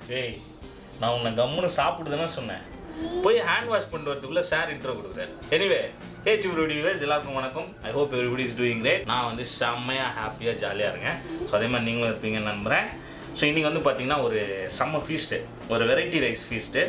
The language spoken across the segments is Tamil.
டேய் நான் உன்னை கம்முன்னு சாப்பிடுதுன்னு சொன்னேன் போய் ஹேண்ட் வாஷ் பண்ணிட்டு வரதுக்குள்ள சார் இன்ட்ரோ கொடுக்குறாரு எனிவே ஹே டு வியூவர்ஸ் எல்லாருக்கும் வணக்கம் I hope everybody is doing great நான் வந்து செம்மையாக ஹாப்பியாக ஜாலியாக இருக்கேன் ஸோ அதே மாதிரி நீங்களும் இருப்பீங்கன்னு நம்புகிறேன் ஸோ இன்றைக்கி வந்து பார்த்தீங்கன்னா ஒரு செம்ம ஃபீஸ்ட்டு ஒரு வெரைட்டி ரைஸ் ஃபீஸ்ட்டு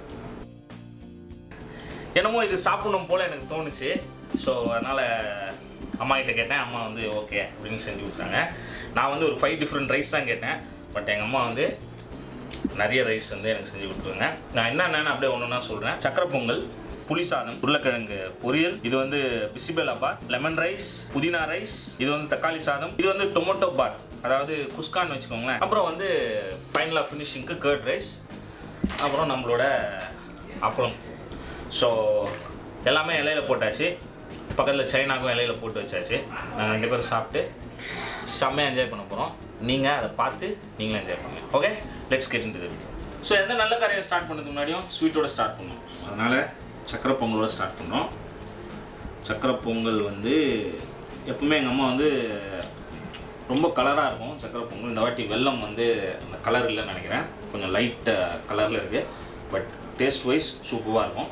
என்னமோ இது சாப்பிடணும் போல் எனக்கு தோணுச்சு ஸோ அதனால் அம்மா கிட்ட கேட்டேன் அம்மா வந்து ஓகே அப்படின்னு செஞ்சு கொடுத்தாங்க நான் வந்து ஒரு ஃபைவ் டிஃப்ரெண்ட் ரைஸ் தான் கேட்டேன் பட் எங்கள் அம்மா வந்து நிறைய ரைஸ் வந்து எனக்கு செஞ்சு கொடுத்துருங்க நான் என்னென்னு அப்படியே ஒன்று ஒன்றா சொல்கிறேன் சக்கரை பொங்கல் புளி சாதம் உருளைக்கிழங்கு பொரியல் இது வந்து பிசிபெல் பாத் லெமன் ரைஸ் புதினா ரைஸ் இது வந்து தக்காளி சாதம் இது வந்து டொமேட்டோ பாத் அதாவது குஸ்கான்னு வச்சுக்கோங்களேன் அப்புறம் வந்து ஃபைனலாக ஃபினிஷிங்க்கு கர்ட் ரைஸ் அப்புறம் நம்மளோட அப்பளம் ஸோ எல்லாமே இலையில போட்டாச்சு பக்கத்தில் சைனாக்கும் இலையில போட்டு வச்சாச்சு நாங்கள் ரெண்டு பேரும் சாப்பிட்டு செம்மையாக என்ஜாய் பண்ண போகிறோம் நீங்கள் அதை பார்த்து நீங்களும் என்ஜாய் பண்ணுங்க okay let's get into video so எந்த நல்ல காரியம் ஸ்டார்ட் பண்ணுறதுக்கு முன்னாடியும் ஸ்வீட்டோட ஸ்டார்ட் பண்ணணும் அதனால் சக்கரை பொங்கலோட ஸ்டார்ட் பண்ணோம் சக்கரை பொங்கல் வந்து எப்பவுமே எங்கள் அம்மா வந்து ரொம்ப கலராக இருக்கும் சக்கரை பொங்கல் இந்த வாட்டி வெல்லம் வந்து அந்த கலர் இல்லைன்னு நினைக்கிறேன் கொஞ்சம் லைட் கலரில் இருக்குது பட் டேஸ்ட் வைஸ் சூப்பராக இருக்கும்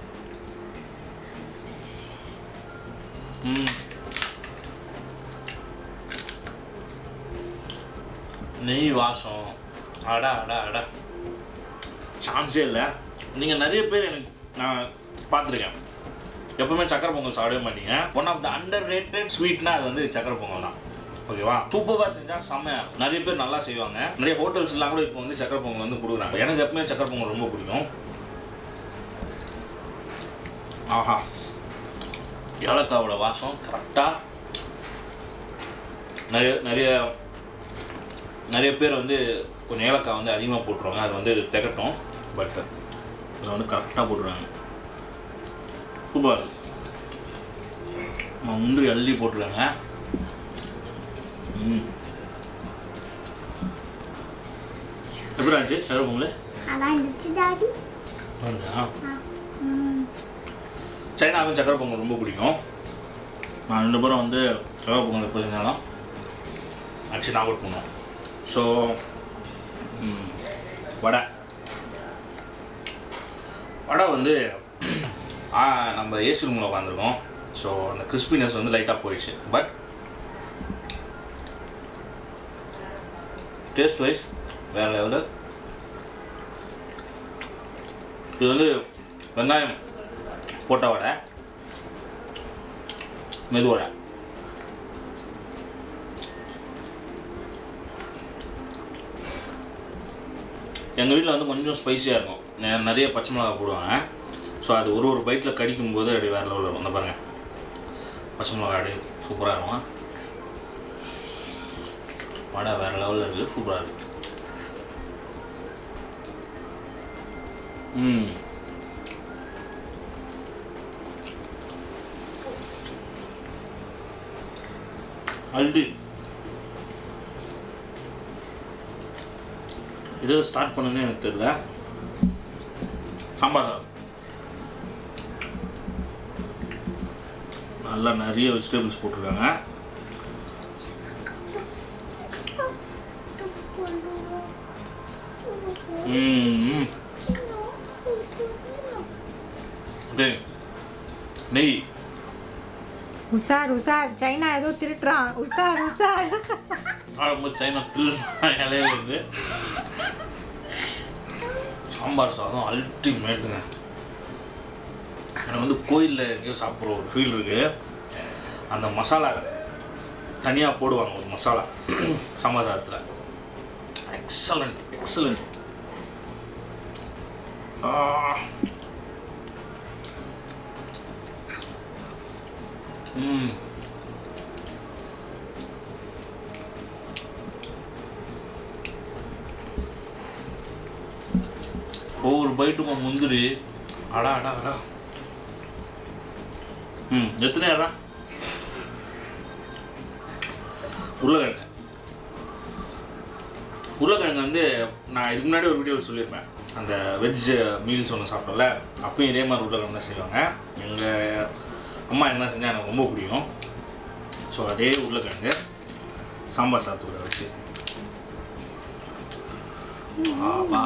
ம் நெய் வாசம் அடா அடா அடா சான்ஸே இல்லை நீங்கள் நிறைய பேர் எனக்கு நான் பார்த்துருக்கேன் எப்பவுமே சக்கரை பொங்கல் சாப்பிடவே மாட்டீங்க one of the underrated ஸ்வீட்னா அது வந்து சக்கரை பொங்கல் தான் ஓகேவா சூப்பராக செஞ்சால் செம்மையா இருக்கும். நிறைய பேர் நல்லா செய்வாங்க நிறைய ஹோட்டல்ஸ்லாம் கூட இப்போ வந்து சக்கரை பொங்கல் வந்து கொடுக்குறாங்க எனக்கு எப்பவுமே சக்கரை பொங்கல் ரொம்ப பிடிக்கும் ஆஹா ஏலக்காவோட வாசம் கரெக்டாக நிறைய நிறைய நிறைய பேர் வந்து கொஞ்சம் ஏலக்காய் வந்து அதிகமாக போட்டுருவாங்க அது வந்து திகட்டும் பட் இதில் வந்து கரெக்டாக போட்டுருவாங்க சூப்பர் இருக்கு. ஆமா, முந்திரி அள்ளி போட்டுருக்காங்க ம் எப்படி ஆச்சு சரி பொங்கல் நல்லா இருந்துச்சு டாடி ஆ ம் சைனாவுக்கும் சக்கரை பொங்கல் ரொம்ப பிடிக்கும் நான் ரெண்டு பேரும் வந்து சக்கரை பொங்கல் எப்போ செஞ்சாலும் ஆக்சுவலி நான் அவுட் பண்ணுவோம் ஸோ வடை வடை வந்து ஆ, நம்ம ஏசி ரூமில் உட்காந்துருக்கோம் ஸோ அந்த கிறிஸ்பினஸ் வந்து லைட்டாக போயிடுச்சு பட் டேஸ்ட் வைஸ் வேறு லெவலு இது வந்து வெங்காயம் போட்ட வடை மெது வடை எங்கள் வீட்டில் வந்து கொஞ்சம் ஸ்பைசியாக இருக்கும் நெ- நிறைய பச்சை மிளகா போடுவாங்க ஸோ அது ஒரு ஒரு பைட்டில் கடிக்கும் போது அப்படி வேறு லெவலில் இருக்கும் இந்த பாருங்க பச்சை மிளகா அப்படி சூப்பராக இருக்கும் வடை வேறு லெவலில் இருக்குது சூப்பராக இருக்குது ம் அல்டி இதில் ஸ்டார்ட் பண்ணுன்னு எனக்கு தெரியல சாம்பார் சாதம். நல்லா நிறைய வெஜிடபிள்ஸ் போட்டிருக்காங்க ம் டேய் நெய் உஷார் உஷார் சைனா ஏதோ திருட்டுறான் உஷார் உஷார் ஆரம்ப சைனா இலையில இருந்து சாம்பார் சாதம் அல்டிமேட்டுங்க எனக்கு வந்து கோயிலில் எங்கேயோ சாப்பிட்ற ஒரு ஃபீல் இருக்கு அந்த மசாலா தனியாக போடுவாங்க ஒரு மசாலா சாம்பார் சாதத்தில் எக்ஸலண்ட் எக்ஸலண்ட் ம் ஒவ்வொரு பைட்டுக்கும் முந்திரி அடா அடா அடா ம் எத்தனை ஏறா உருளைக்கிழங்கு உருளைக்கிழங்கு வந்து நான் இதுக்கு முன்னாடி ஒரு வீடியோவில் சொல்லியிருப்பேன் அந்த வெஜ் மீல்ஸ் ஒன்று சாப்பிட்டோம்ல அப்பயும் இதே மாதிரி உருளைக்கிழங்கு தான் செய்வாங்க எங்கள் அம்மா என்ன செஞ்சால் எனக்கு ரொம்ப பிடிக்கும் ஸோ அதே உருளைக்கிழங்கு சாம்பார் சாத்துக்கூட வச்சு ஆபா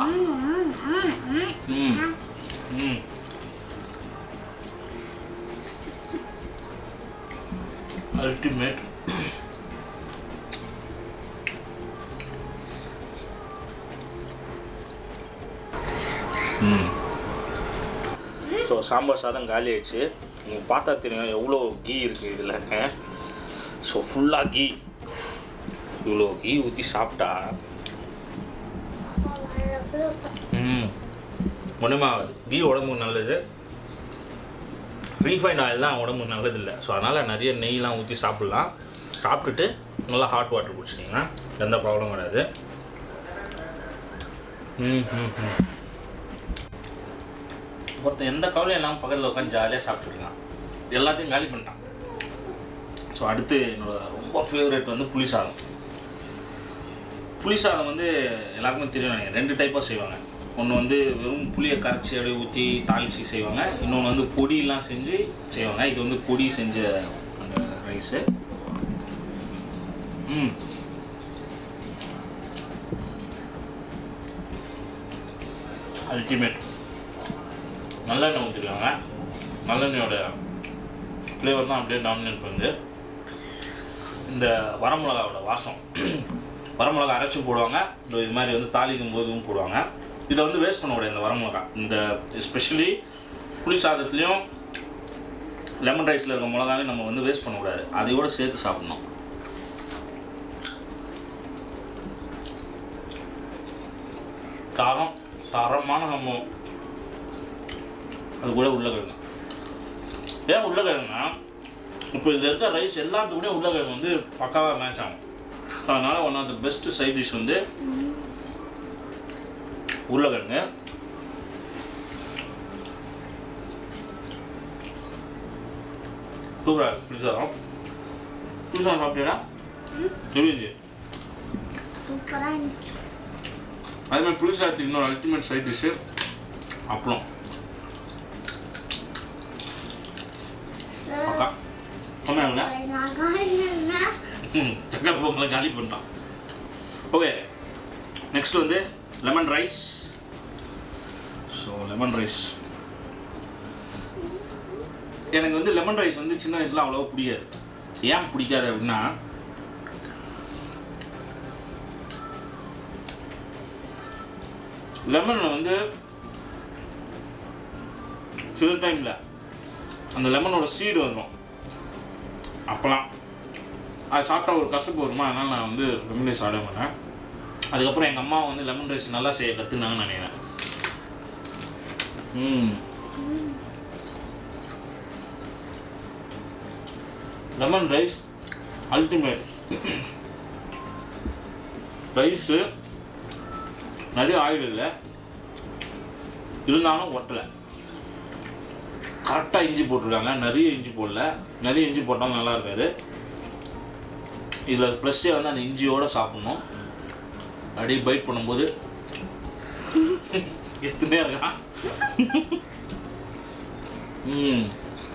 ம் ம் அல்டிமேட் ம் ஸோ சாம்பார் சாதம் காலி ஆயிடுச்சு நீங்கள் பார்த்தா தெரியும் எவ்வளோ கீ இருக்குது இதில் ஸோ ஃபுல்லாக கீ இவ்வளோ கீ ஊற்றி சாப்பிட்டா ம் ஒன்றுமா கீ உடம்புக்கு நல்லது ரீஃபைண்ட் ஆயில் தான் உடம்புக்கு நல்லது இல்லை ஸோ அதனால் நிறைய நெய்லாம் ஊற்றி சாப்பிட்லாம் சாப்பிட்டுட்டு நல்லா ஹாட் வாட்டர் குடிச்சிட்டிங்கன்னா எந்த ப்ராப்ளமும் வராது ம் ம் ம் ஒருத்தன் எந்த கவலையும் இல்லாமல் பக்கத்தில் உட்காந்து ஜாலியாக சாப்பிட்டுருக்கான் எல்லாத்தையும் காலி பண்ணிட்டான் ஸோ அடுத்து என்னோட ரொம்ப ஃபேவரட் வந்து புளி சாதம் புளி சாதம் வந்து எல்லாருக்குமே தெரியும் நினைக்கிறேன் ரெண்டு டைப்பாக செய்வாங்க ஒன்று வந்து வெறும் புளியை கரைச்சி அப்படியே ஊற்றி தாளித்து செய்வாங்க இன்னொன்று வந்து பொடியெலாம் செஞ்சு செய்வாங்க இது வந்து பொடி செஞ்ச அந்த ரைஸு ம் அல்டிமேட் நல்லெண்ணெய் ஊற்றிருக்காங்க நல்லெண்ணெயோட ஃப்ளேவர் தான் அப்படியே டாமினேட் பண்ணுது இந்த வரமிளகாவோட வாசம் வரமிளகா அரைச்சி போடுவாங்க இந்த இது மாதிரி வந்து தாளிக்கும் போதும் போடுவாங்க இதை வந்து வேஸ்ட் பண்ணக்கூடாது இந்த வரமிளகா இந்த எஸ்பெஷலி புளி சாதத்துலேயும் லெமன் ரைஸில் இருக்க மிளகாவே நம்ம வந்து வேஸ்ட் பண்ணக்கூடாது அதையோட சேர்த்து சாப்பிடணும் தரம் தரமான சம்பவம் அது கூட உருளைக்கிழங்கு ஏன் உருளைக்கிழங்குனா இப்போ இதில் இருக்க ரைஸ் எல்லாத்துக்கூடயும் உருளைக்கிழங்கு வந்து பக்காவாக மேட்ச் ஆகும் அதனால் one of the best side dish வந்து உருளைக்கிழங்கு சூப்பராக பிடிச்சாதான் புதுசாக சாப்பிட்டீங்களா எப்படி இருந்துச்சு சூப்பராக இருந்துச்சு அதே மாதிரி புளி சாதத்துக்கு இன்னொரு அல்டிமேட் சைட் டிஷ்ஷு அப்பளம் அக்கா சொன்னாங்க ம் சக்கரை பொங்கலை காலி பண்ணிட்டான் ஓகே நெக்ஸ்ட் வந்து lemon rice so lemon rice எனக்கு வந்து லெமன் ரைஸ் வந்து சின்ன வயசில் அவ்வளோவா பிடிக்காது ஏன் பிடிக்காது அப்படின்னா லெமனில் வந்து சில டைமில் அந்த லெமனோட சீடு வரும் அப்போலாம் அது சாப்பிட்டா ஒரு கசப்பு வருமா அதனால் நான் வந்து லெமன் ரைஸ் சாப்பிட மாட்டேன் அதுக்கப்புறம் எங்கள் அம்மா வந்து லெமன் ரைஸ் நல்லா செய்ய கற்றுனாங்கன்னு நினைக்கிறேன் ம் லெமன் ரைஸ் அல்டிமேட் ரைஸு நிறைய ஆயில் இல்லை இருந்தாலும் ஒட்டலை கரெக்டாக இஞ்சி போட்டிருக்காங்க நிறைய இஞ்சி போடல நிறைய இஞ்சி போட்டாலும் நல்லா இருக்காது இதில் ப்ளஸ்ஸே வந்து அந்த இஞ்சியோடு சாப்பிட்ணும் அப்படியே பைட் பண்ணும்போது எடுத்துட்டே இருக்கான் ம்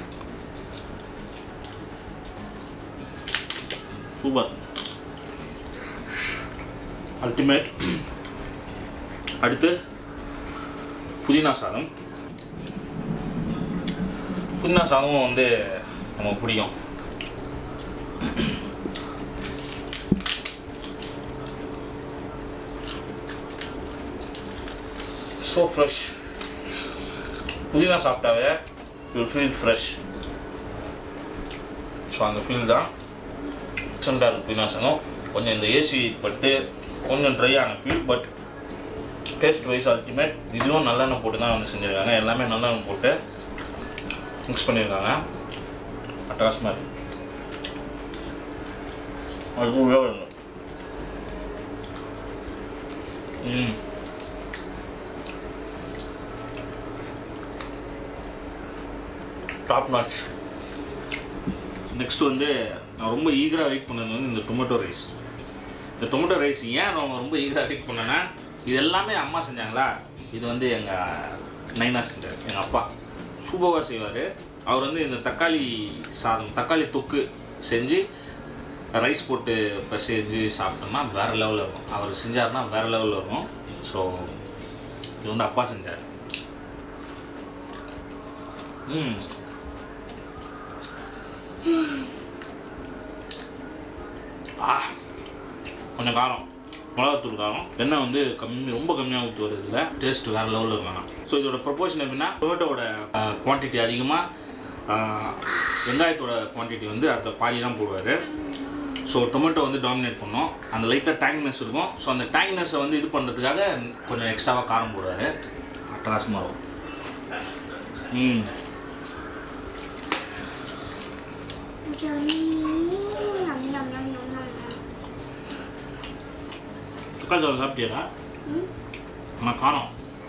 சூப்பர் அல்டிமேட் அடுத்து புதினா சாதம் புதினா சாதமும் வந்து நமக்கு பிடிக்கும் ஸோ ஃப்ரெஷ் புதினா சாப்பிட்டாவே யூ ஃபீல் ஃப்ரெஷ் ஸோ அந்த ஃபீல் தான் எக்ஸண்டாக இருக்குது புதினா சாதம் கொஞ்சம் இந்த ஏசி பட்டு கொஞ்சம் ட்ரை ஆன feel but taste wise ultimate இதுவும் நல்லெண்ணெய் போட்டு தான் வந்து செஞ்சுருக்காங்க எல்லாமே நல்லெண்ணெய் போட்டு மிக்ஸ் பண்ணியிருக்காங்க அட்டகாசமாக இருக்கு அது வேணும் ம் டாப் நாட்ச் நெக்ஸ்ட் வந்து நான் ரொம்ப ஈகராக வெயிட் பண்ணது வந்து இந்த டொமேட்டோ ரைஸ் இந்த டொமேட்டோ ரைஸ் ஏன் நான் ரொம்ப ஈகராக வெயிட் பண்ணேன்னா இது எல்லாமே அம்மா செஞ்சாங்களா இது வந்து எங்கள் நைனா செஞ்சார் எங்கள் அப்பா சூப்பராக செய்வார் அவர் வந்து இந்த தக்காளி சாதம் தக்காளி தொக்கு செஞ்சு ரைஸ் போட்டு பசைஞ்சு சாப்பிட்டோம்னா வேறு லெவலில் இருக்கும் அவர் செஞ்சாருன்னா வேறு லெவலில் இருக்கும் ஸோ இது வந்து அப்பா செஞ்சார் ம் ஆ கொஞ்சம் காரம் மிளகாத்தூள் காரம் எண்ணெய் வந்து கம்மி ரொம்ப கம்மியாக ஊற்றி வருது இல்லை டேஸ்ட் வேறு லெவலில் இருக்கும் ஸோ இதோட ப்ரொபோஷன் எப்படின்னா டொமேட்டோட குவான்டிட்டி அதிகமாக வெங்காயத்தோட குவான்டிட்டி வந்து அதில் பாதி தான் போடுவார் ஸோ டொமேட்டோ வந்து டாமினேட் பண்ணும் அந்த லைட்டாக டேங்க்னஸ் இருக்கும் ஸோ அந்த டேங்க்னஸை வந்து இது பண்ணுறதுக்காக கொஞ்சம் எக்ஸ்ட்ராவாக காரம் போடுவார் அட்டகாசமாக இருக்கும் ம் Yummy, yum, yum, yum, yum, yum. தக்காளி சாதம் சாப்பிட்டியா ம். ஆனால் காரம்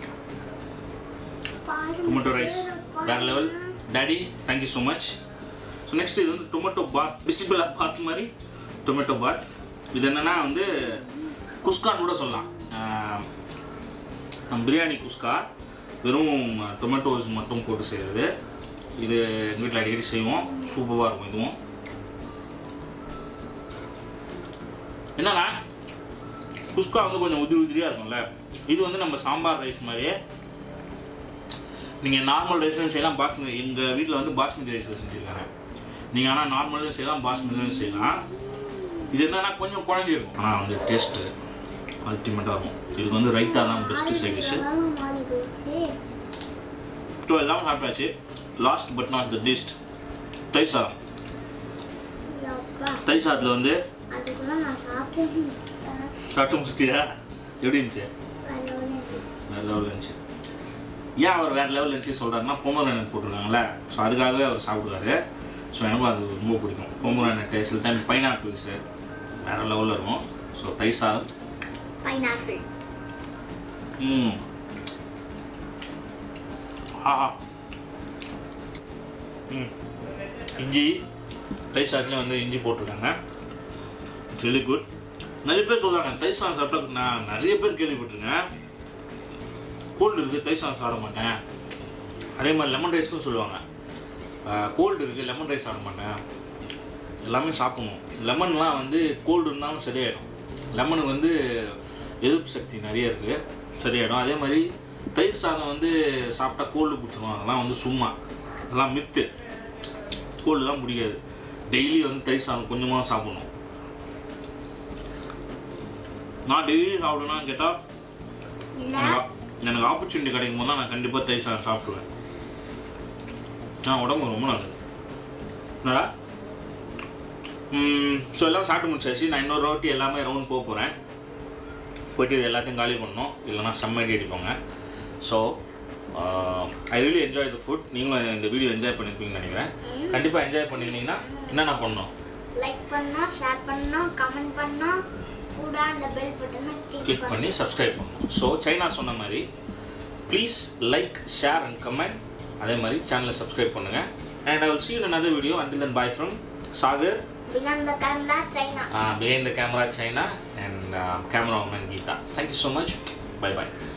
பாரு, டொமேட்டோ ரைஸ் மிஸ்டர் வேறு level daddy thank you so much so next இது வந்து டொமேட்டோ பாத் பிசிபிளா பாத் மாதிரி டொமேட்டோ பாத் இது என்னென்னா வந்து குஸ்கான்னு கூட சொல்லலாம் ஆஹ் நம்ம பிரியாணி குஸ்கா வெறும் டொமேட்டோஸ் மட்டும் போட்டு செய்கிறது இது எங்கள் வீட்டில் அடிக்கடி செய்வோம் சூப்பராக இருக்கும் இதுவும் என்னன்னா குஸ்கா வந்து கொஞ்சம் உதிரி உதிரியாக இருக்கும்ல இது வந்து நம்ம சாம்பார் ரைஸ் மாதிரியே நீங்கள் நார்மல் ரைஸ்லையும் செய்யலாம் பாஸ்மதி எங்கள் வீட்டில் வந்து பாஸ்மதி ரைஸில் செஞ்சுருக்காங்க நீங்கள் ஆனால் நார்மலும் செய்யலாம் பாஸ்மதிலையும் செய்யலாம் இது என்னன்னா கொஞ்சம் குழந்தை இருக்கும் ஆனால் வந்து டேஸ்ட்டு அல்டிமேட்டாக இருக்கும் இதுக்கு வந்து ரைத்தா தான் பெஸ்ட்டு சைட் டிஷ்ஷு மாறி மாறி போயிடுச்சு ஸோ எல்லாம் சாப்பிட்டாச்சு last but not the least தயிர் சாதம் அப்பா தயிர் சாதத்தில் வந்து அதுக்குள்ள நான் சாப்பிட்டேன் சாப்பிட்டு முடிச்சிட்டியா எப்படி இருந்துச்சு வேறு லெவலில் இருந்துச்சு ஏன் அவர் வேறு லெவலில் இருந்துச்சு சொல்கிறாருன்னா பொமரானட் போட்டிருக்காங்கல்ல ஸோ அதுக்காகவே அவர் சாப்பிடுவாரு ஸோ எனக்கும் அது ரொம்ப பிடிக்கும் பொமரானட்டு சில டைம் பைனாப்பிள்ஸு வேறு லெவலில் இருக்கும் ஸோ தயிர் சாதம் பைனாப்பிள் ம் ஆஹா ம் இஞ்சி தயிர் சாதத்துலேயும் வந்து இஞ்சி போட்டிருக்காங்க வெரி குட் நிறைய பேர் சொல்கிறாங்க தயிர் சாதம் சாப்பிட்டா நான் நிறைய பேர் கேள்விப்பட்டிருக்கேன் கோல்டு இருக்குது தயிர் சாதம் சாப்பிட மாட்டேன் அதே மாதிரி லெமன் ரைஸ்க்கும் சொல்லுவாங்க கோல்டு இருக்குது லெமன் ரைஸ் சாப்பிட மாட்டேன் எல்லாமே சாப்பிடணும் லெமன்லாம் வந்து கோல்டு இருந்தாலும் சரியாயிடும் லெமனுக்கு வந்து எதிர்ப்பு சக்தி நிறைய இருக்குது சரியாயிடும் அதே மாதிரி தயிர் சாதம் வந்து சாப்பிட்டா கோல்டு பிடிச்சிரும் அதெல்லாம் வந்து சும்மா அதெல்லாம் மித்து கோல்டுலாம் பிடிக்காது டெய்லி வந்து தயிர் சாதம் கொஞ்சமாக சாப்பிடணும் நான் டெய்லி சாப்பிடணும்னு கேட்டால் இல்ல எனக்கு எனக்கு ஆப்பர்ச்சுனிட்டி கிடைக்கும் போது நான் கண்டிப்பாக தயிர் சாதம் சாப்பிடுவேன் நான் உடம்பு ரொம்ப நல்லது என்னடா ஸோ எல்லாம் சாப்பிட்டு முடிச்சாச்சு நான் இன்னொரு வாட்டி எல்லாமே ரவுண்ட் போக போகிறேன் போயிட்டு இது எல்லாத்தையும் காலி பண்ணணும் இல்லைனா செம்மடி அடிப்பாங்க so I really enjoy the food நீங்களும் இந்த வீடியோ என்ஜாய் பண்ணியிருப்பீங்கன்னு நினைக்கிறேன் கண்டிப்பாக என்ஜாய் பண்ணியிருந்தீங்கன்னா என்னென்ன பண்ணணும் லைக் பண்ணா ஷேர் பண்ணா கமெண்ட் பண்ணா கூட அந்த பெல் பட்டனை கிளிக் கிளிக் பண்ணி சப்ஸ்கிரைப் பண்ணணும் ஸோ சைனா சொன்ன மாதிரி please like share and comment அதே மாதிரி சேனலை சப்ஸ்கிரைப் பண்ணுங்கள் and I will see you in another video until then bye from Sagar பிகான் the camera Saina uh, behind the camera China and uh, camerawoman Geeta. Thank you so much. Bye bye.